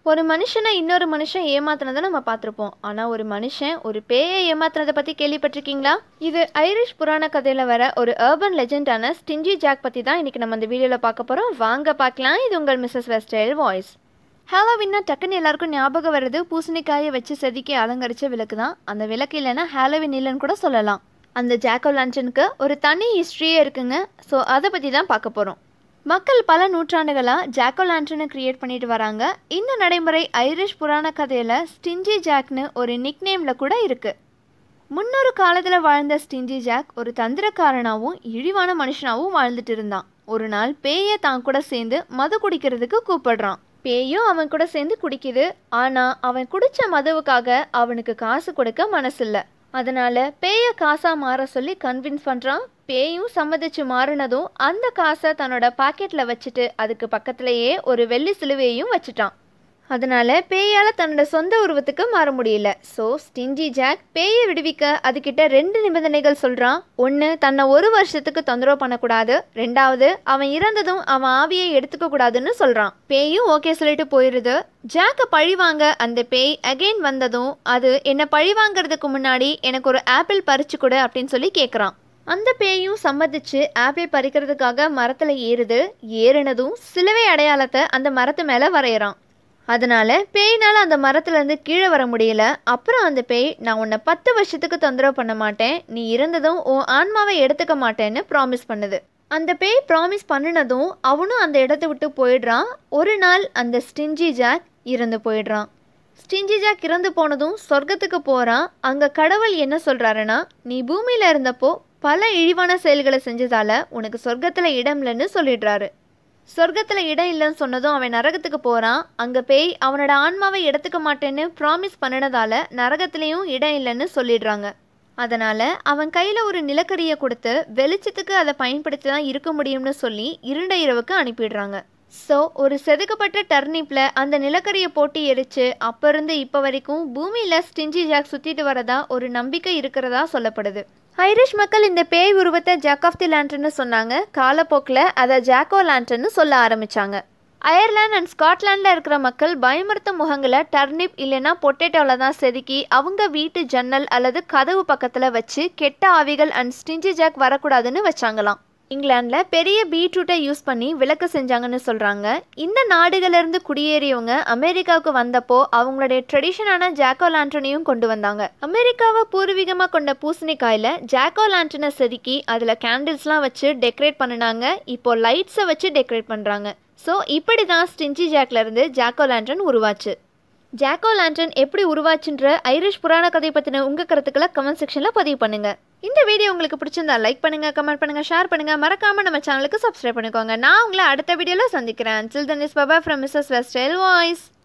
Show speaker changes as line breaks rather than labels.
ஒரு மனுஷனை இன்னொரு மனுஷன் ஏமாத்துனதை நம்ம பார்த்துருப்போம் ஆனால் ஒரு மனுஷன் ஒரு பேயை ஏமாத்துனதை பற்றி கேள்விப்பட்டிருக்கீங்களா இது ஐரிஷ் புராண கதையில் வர ஒரு அர்பன் லெஜெண்டான ஸ்டிஞ்சி ஜாக் பற்றி தான் இன்றைக்கி நம்ம இந்த வீடியோவில் பார்க்க போகிறோம் வாங்க பார்க்கலாம் இது உங்கள் மிஸ்ஸஸ் வெஸ்டைல் வாய்ஸ் ஹாலோவின்னா டக்குன்னு எல்லாருக்கும் ஞாபகம் வருது பூசணிக்காயை வச்சு செதுக்கி அலங்கரிச்ச விளக்கு தான் அந்த விளக்கு இல்லைன்னா ஹாலோவின் இல்லைன்னு கூட சொல்லலாம் அந்த ஜாக்கோ லான்டனுக்கு ஒரு தனி ஹிஸ்ட்ரியே இருக்குங்க ஸோ அதை பற்றி தான் பார்க்க போகிறோம் மக்கள் பல நூற்றாண்டுகளாக ஜாக்கோ லான்டனை கிரியேட் பண்ணிட்டு வராங்க இந்த நடைமுறை ஐரிஷ் புராண கதையில் ஸ்டிஞ்சி ஜாக்னு ஒரு நிக்நேமில் கூட இருக்குது முன்னொரு காலத்தில் வாழ்ந்த ஸ்டிஞ்சி ஜாக் ஒரு தந்திரக்காரனாகவும் இழிவான மனுஷனாகவும் வாழ்ந்துட்டு இருந்தான் ஒரு நாள் பேயை தான் கூட சேர்ந்து மது குடிக்கிறதுக்கு கூப்பிடுறான் பேயும் அவன் கூட சேர்ந்து குடிக்குது ஆனால் அவன் குடிச்ச மதுவுக்காக அவனுக்கு காசு கொடுக்க மனசில்ல அதனால பேயை காசா மாற சொல்லி கன்வின்ஸ் பண்ணுறான் பேயும் சம்மதிச்சு மாறினதும் அந்த காசை தன்னோட பாக்கெட்ல வச்சுட்டு அதுக்கு பக்கத்திலேயே ஒரு வெள்ளி சிலுவையையும் வச்சுட்டான் அதனால பேயால் தன்னோட சொந்த உருவத்துக்கு மாற முடியல ஸோ ஸ்டிஞ்சி ஜாக் பேயை விடுவிக்க அதுகிட்ட ரெண்டு நிபந்தனைகள் சொல்கிறான் ஒன்று தன்னை ஒரு வருஷத்துக்கு தொந்தரவு பண்ணக்கூடாது ரெண்டாவது அவன் இறந்ததும் அவன் ஆவியை எடுத்துக்க கூடாதுன்னு சொல்கிறான் பேயும் ஓகே சொல்லிட்டு போயிடுது ஜாக்கை பழிவாங்க அந்த பேய் அகெயின் வந்ததும் அது என்னை பழிவாங்கிறதுக்கு முன்னாடி எனக்கு ஒரு ஆப்பிள் பறிச்சு கொடு அப்படின்னு சொல்லி கேட்குறான் அந்த பேயும் சம்மதிச்சு ஆப்பிள் பறிக்கிறதுக்காக மரத்தில் ஏறுது ஏறினதும் சிலுவை அடையாளத்தை அந்த மரத்து மேலே வரைகிறான் அதனால பேயினால் அந்த மரத்துலேருந்து கீழே வர முடியல அப்புறம் அந்த பேய் நான் உன்னை பத்து வருஷத்துக்கு தொந்தரவு பண்ண மாட்டேன் நீ இருந்ததும் உன் ஆன்மாவை எடுத்துக்க மாட்டேன்னு ப்ராமிஸ் பண்ணுது அந்த பேய் ப்ராமிஸ் பண்ணினதும் அவனும் அந்த இடத்த விட்டு போயிடுறான் ஒரு நாள் அந்த ஸ்டிஞ்சி ஜாக் இறந்து போயிடுறான் ஸ்டிஞ்சி ஜாக் இறந்து போனதும் சொர்க்கத்துக்கு போகிறான் அங்கே கடவுள் என்ன சொல்கிறாருன்னா நீ பூமியில் இருந்தப்போ பல இழிவான செயல்களை செஞ்சதால உனக்கு சொர்க்கத்தில் இடம் இல்லைன்னு சொல்லிடுறாரு சொர்க்கத்தில் இடம் இல்லைன்னு சொன்னதும் அவன் நரகத்துக்கு போகிறான் அங்கே பேய் அவனோட ஆன்மாவை எடுத்துக்க மாட்டேன்னு ப்ராமிஸ் பண்ணினதால நரகத்துலேயும் இடம் இல்லைன்னு சொல்லிடுறாங்க அதனால் அவன் கையில் ஒரு நிலக்கரியை கொடுத்து வெளிச்சத்துக்கு அதை பயன்படுத்தி தான் இருக்க முடியும்னு சொல்லி இருண்ட இரவுக்கு அனுப்பிடுறாங்க ஸோ ஒரு செதுக்கப்பட்ட டர்னிப்பில் அந்த நிலக்கரியை போட்டு எரிச்சு அப்போ இருந்து இப்போ வரைக்கும் பூமியில் ஸ்டிஞ்சி ஜாக் சுற்றிட்டு வரதா ஒரு நம்பிக்கை இருக்கிறதா சொல்லப்படுது ஐரிஷ் மக்கள் இந்த பேய் உருவத்தை ஜாக் ஆஃப் தி லேண்டர்னு சொன்னாங்க காலப்போக்கில் அதை ஜாக்கோ லேண்டர்னு சொல்ல ஆரம்பித்தாங்க அயர்லாந்து அண்ட் ஸ்காட்லாண்டில் இருக்கிற மக்கள் பயமுறுத்தும் முகங்களை டர்னிப் இல்லைன்னா பொட்டேட்டோவில் தான் செதுக்கி அவங்க வீட்டு ஜன்னல் அல்லது கதவு பக்கத்தில் வச்சு கெட்ட ஆவிகள் அண்ட் ஸ்டிஞ்சி ஜாக் வரக்கூடாதுன்னு வச்சாங்களாம் இங்கிலாண்டில் பெரிய பீட்ரூட்டை யூஸ் பண்ணி விளக்கு செஞ்சாங்கன்னு சொல்கிறாங்க இந்த நாடுகளிலிருந்து குடியேறியவங்க அமெரிக்காவுக்கு வந்தப்போ அவங்களுடைய ட்ரெடிஷனான ஜாக்கோ லாண்டனையும் கொண்டு வந்தாங்க அமெரிக்காவை பூர்வீகமாக கொண்ட பூசணிக்காயில் ஜாக்கோ லாண்டனை செதுக்கி அதில் கேண்டில்ஸ்லாம் வச்சு டெக்கரேட் பண்ணினாங்க இப்போ லைட்ஸை வச்சு டெக்கரேட் பண்ணுறாங்க ஸோ இப்படி தான் ஸ்டிஞ்சி ஜாக்லேருந்து ஜாக்கோ லாண்டன் உருவாச்சு ஜாக்கோ லாண்டன் எப்படி உருவாச்சுன்ற ஐரிஷ் புராண கதை பற்றின உங்கள் கருத்துக்களை கமெண்ட் செக்ஷனில் பதிவு பண்ணுங்கள் இந்த வீடியோ உங்களுக்கு பிடிச்சிருந்தா லைக் பண்ணுங்கள் கமெண்ட் பண்ணுங்கள் ஷேர் பண்ணுங்கள் மறக்காமல் நம்ம சேனலுக்கு சப்ஸ்கிரைப் பண்ணிக்கோங்க நான் உங்களை அடுத்த வீடியோவில் சந்திக்கிறேன் till then is Baba from Mrs வெஸ்டைல் வாய்ஸ்